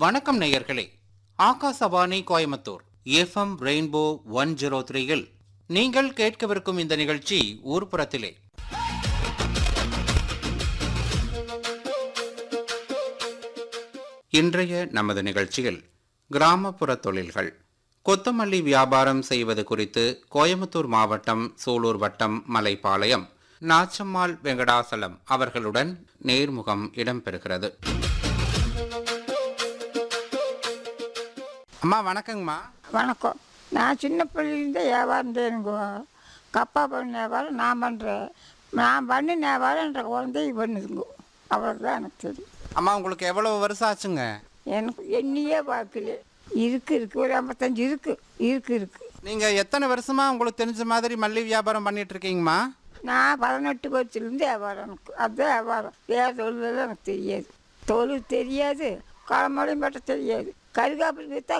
வணக்கம் நேயர்களே Akashvani Coimbatore FM rainbow one zero த்ரீயில் நீங்கள் கேட்கவிருக்கும் இந்த நிகழ்ச்சி ஊர்ப்புறத்திலே இன்றைய நமது நிகழ்ச்சியில் கிராமப்புற தொழில்கள் கொத்தமல்லி வியாபாரம் செய்வது குறித்து கோயம்புத்தூர் மாவட்டம் சூலூர் வட்டம் மலைப்பாளையம் நாச்சம்மாள் வெங்கடாசலம் அவர்களுடன் நேர்முகம் இடம்பெறுகிறது அம்மா வணக்கங்கம்மா வணக்கம் நான் சின்ன பிள்ளைலேருந்து வியாபாரம் செய்யணுங்க கப்பா பண்ண வியாபாரம் நான் பண்ணுறேன் நான் பண்ண வியாபாரம் என்ற குழந்தை பண்ணுதுங்க அவ்வளோதான் எனக்கு தெரியும் அம்மா உங்களுக்கு எவ்வளவு வருஷம் ஆச்சுங்க எனக்கு எண்ணியே பார்க்கல இருக்கு இருக்கு ஒரு ஐம்பத்தஞ்சு இருக்கு இருக்கு இருக்கு நீங்க எத்தனை வருஷமா உங்களுக்கு தெரிஞ்ச மாதிரி மல்லி வியாபாரம் பண்ணிட்டு இருக்கீங்கம்மா நான் பதினெட்டு வருஷத்துலேருந்து வியாபாரம் எனக்கு அதுதான் வியாபாரம் வேறு தொழிலெல்லாம் எனக்கு தெரியாது தொழில் தெரியாது களமலையும் பட்ட தெரியாது கருகாப்பில் விற்றா